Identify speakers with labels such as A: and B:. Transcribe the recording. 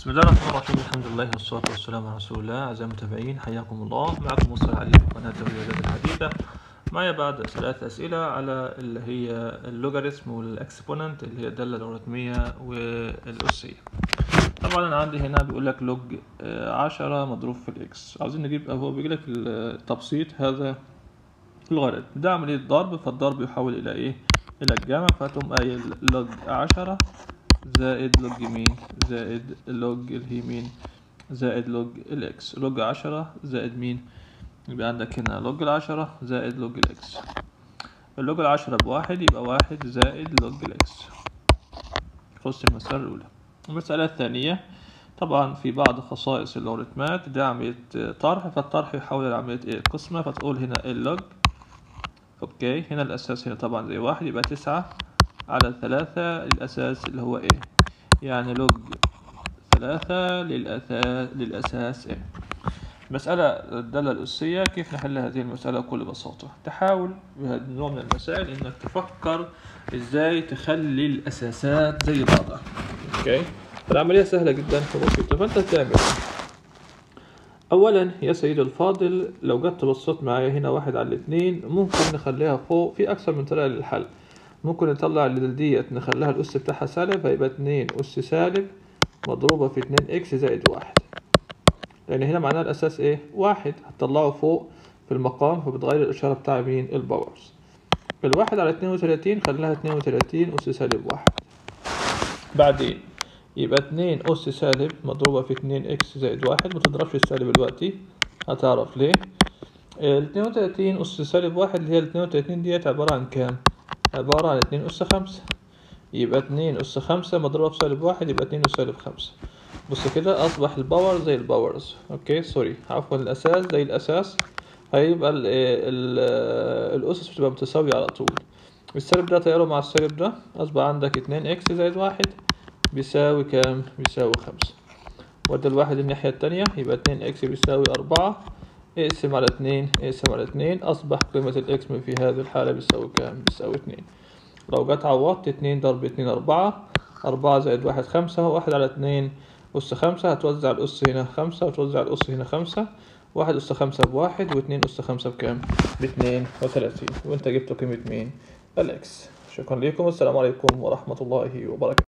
A: بسم الله الرحمن الرحيم الحمد لله والصلاة والسلام على رسول الله أعزائي المتابعين حياكم الله معكم مصطفى علي في قناة الرياضات الحديثة معي بعد ثلاث أسئلة على اللي هي اللوغاريتم والإكسبوننت اللي هي الدالة اللوغاريتمية والأسية طبعا أنا عندي هنا بيقول لك لوج عشرة مضروب في الإكس عاوزين نجيب هو بيجي لك التبسيط هذا اللوغاريتم ده عملية ضرب فالضرب يحول إلى إيه؟ إلى الجمع فتقوم قايل لوج عشرة زائد لوج مين زائد لوج اليمين زائد لوج الاكس لوج عشرة زائد مين يبقى عندك هنا لوج العشرة زائد لوج الاكس اللوج العشرة بواحد يبقى واحد زائد لوج الاكس خص المسألة الأولى المسألة الثانية طبعا في بعض خصائص اللوغاريتمات ده عملية طرح فالطرح يحول إلى عملية ايه قسمة فتقول هنا اللوج اوكي هنا الأساس هنا طبعا زي واحد يبقى تسعة على ثلاثة الأساس اللي هو إيه يعني لوج ثلاثة للأساس, للأساس إيه مسألة الدالة الأسية كيف نحل هذه المسألة بكل بساطة تحاول بهذا النوع من المسائل إنك تفكر إزاي تخلي الأساسات زي بعضها أوكي العملية سهلة جدا وبسيطة فأنت تعمل أولا يا سيدي الفاضل لو جت بصيت معايا هنا واحد على الاتنين ممكن نخليها فوق في أكثر من طريقة للحل ممكن نطلع اللي ديت نخليها الأس بتاعها سالب هيبقى اتنين أس سالب مضروبة في اتنين إكس زائد واحد لأن هنا معناها الأساس إيه؟ واحد هتطلعه فوق في المقام فبتغير الإشارة بتاع مين؟ الباورز الواحد على اتنين وتلاتين خليها اتنين وتلاتين أس سالب واحد بعدين يبقى اتنين أس سالب مضروبة في اتنين إكس زائد واحد متضربش السالب دلوقتي هتعرف ليه الاتنين وتلاتين أس سالب واحد اللي هي الاتنين وتلاتين ديت عبارة عن كام؟ عبارة عن اتنين أس خمسة يبقى اتنين أس خمسة مضروبة في سالب واحد يبقى اتنين أس سالب خمسة بص كده أصبح الباور زي الباورز أوكي سوري عفوا الأساس زي الأساس هيبقى ال ال الأسس بتبقى متساوية على طول السالب ده طياره مع السالب ده أصبح عندك اتنين إكس زائد واحد بيساوي كام؟ بيساوي خمسة وده الواحد الناحية التانية يبقى اتنين إكس بيساوي أربعة اقسم على اتنين اقسم على اتنين أصبح قيمة الإكس في هذه الحالة بيساوي كام؟ بيساوي اتنين لو جت عوضت اتنين ضرب اتنين أربعة أربعة زائد واحد خمسة واحد على اتنين أس خمسة هتوزع الأس هنا خمسة وتوزع الأس هنا خمسة واحد أس خمسة بواحد واتنين أس خمسة بكام؟ باتنين وثلاثين وأنت جبت قيمة مين؟ الإكس شكرا لكم والسلام عليكم ورحمة الله وبركاته